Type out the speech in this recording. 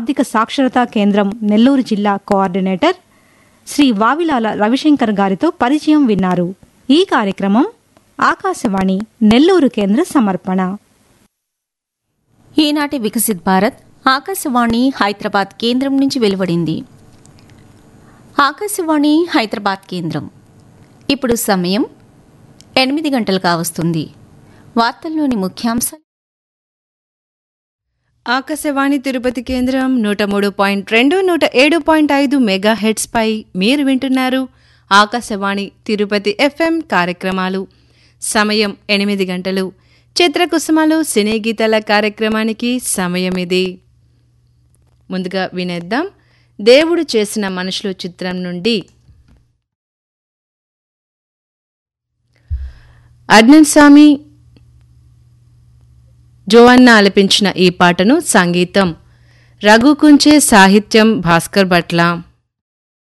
ఆర్థిక సాక్షరతా కేంద్రం నెల్లూరు జిల్లా కోఆర్డినేటర్ శ్రీ వావిలాల రవిశంకర్ గారితో పరిచయం విన్నారు ఈ కార్యక్రమం ఆకాశవాణి నెల్లూరు కేంద్ర సమర్పణ ఈనాటి వికసిత్ భారత్ ఆకాశవాణి హైదరాబాద్ కేంద్రం నుంచి వెలువడింది ఆకాశవాణి హైదరాబాద్ కేంద్రం ఇప్పుడు సమయం ఎనిమిది గంటలు కావస్తుంది వార్తల్లోని ముఖ్యాంశాలు ఆకాశవాణి తిరుపతి కేంద్రం నూట మూడు పాయింట్ రెండు నూట ఏడు పాయింట్ ఐదు మెగా హెడ్స్ పై మీరు వింటున్నారు ఆకాశవాణి తిరుపతి ఎఫ్ఎం కార్యక్రమాలు సమయం ఎనిమిది గంటలు చిత్రకుసుమలు సినీ గీతాల కార్యక్రమానికి సమయం ఇది ముందుగా వినేద్దాం దేవుడు చేసిన మనుషులు చిత్రం నుండి అడ్నన్ స్వామి జోవన్న ఆలపించిన ఈ పాటను సంగీతం రఘుకుంచే సాహిత్యం భాస్కర్ భట్ల